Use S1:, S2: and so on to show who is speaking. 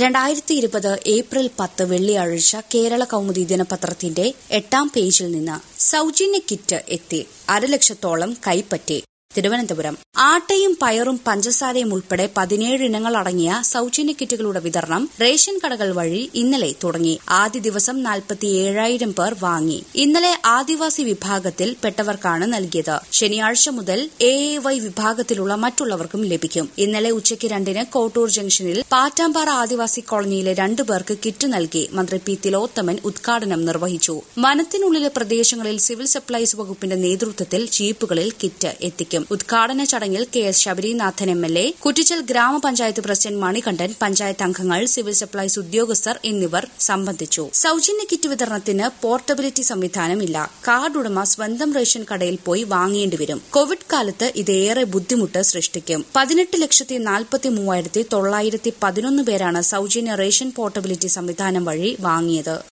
S1: രണ്ടായിരത്തി ഇരുപത് ഏപ്രിൽ പത്ത് വെള്ളിയാഴ്ച കേരള കൗമുദി ദിനപത്രത്തിന്റെ എട്ടാം പേജിൽ നിന്ന് സൌജന്യ കിറ്റ് എത്തി അരലക്ഷത്തോളം കൈപ്പറ്റി തിരുവനന്തപുരം ആട്ടയും പയറും പഞ്ചസാരയും ഉൾപ്പെടെ പതിനേഴ് ഇനങ്ങൾ അടങ്ങിയ സൌജന്യ കിറ്റുകളുടെ വിതരണം റേഷൻ കടകൾ വഴി ഇന്നലെ തുടങ്ങി ആദ്യ ദിവസം നാൽപ്പത്തിയേഴായിരം പേർ വാങ്ങി ഇന്നലെ ആദിവാസി വിഭാഗത്തിൽ പെട്ടവർക്കാണ് നൽകിയത് ശനിയാഴ്ച മുതൽ എ എ വൈ വിഭാഗത്തിലുള്ള മറ്റുള്ളവർക്കും ലഭിക്കും ഇന്നലെ ഉച്ചയ്ക്ക് രണ്ടിന് കോട്ടൂർ ജംഗ്ഷനിൽ പാറ്റാമ്പാറ ആദിവാസി കോളനിയിലെ രണ്ടു പേർക്ക് കിറ്റ് നൽകി മന്ത്രി പി തിലോത്തമൻ ഉദ്ഘാടനം നിർവഹിച്ചു വനത്തിനുള്ളിലെ പ്രദേശങ്ങളിൽ സിവിൽ സപ്ലൈസ് വകുപ്പിന്റെ നേതൃത്വത്തിൽ ജീപ്പുകളിൽ കിറ്റ് എത്തിക്കും ഉദ്ഘാടന ചടങ്ങിൽ K S Sabarinathan M L A Kuttichal ഗ്രാമപഞ്ചായത്ത് പ്രസിഡന്റ് മണികണ്ഠൻ പഞ്ചായത്ത് അംഗങ്ങൾ സിവിൽ സപ്ലൈസ് ഉദ്യോഗസ്ഥർ എന്നിവർ സംബന്ധിച്ചു സൌജന്യ കിറ്റ് വിതരണത്തിന് പോർട്ടബിലിറ്റി സംവിധാനമില്ല കാർഡ് ഉടമ സ്വന്തം റേഷൻ കടയിൽ പോയി വാങ്ങേണ്ടി വരും കോവിഡ് കാലത്ത് ഇത് ഏറെ ബുദ്ധിമുട്ട് സൃഷ്ടിക്കും പതിനെട്ട് ലക്ഷത്തി നാൽപ്പത്തി മൂവായിരത്തി തൊള്ളായിരത്തി പതിനൊന്ന് പേരാണ് സൌജന്യ റേഷൻ പോർട്ടബിലിറ്റി സംവിധാനം വഴി വാങ്ങിയത്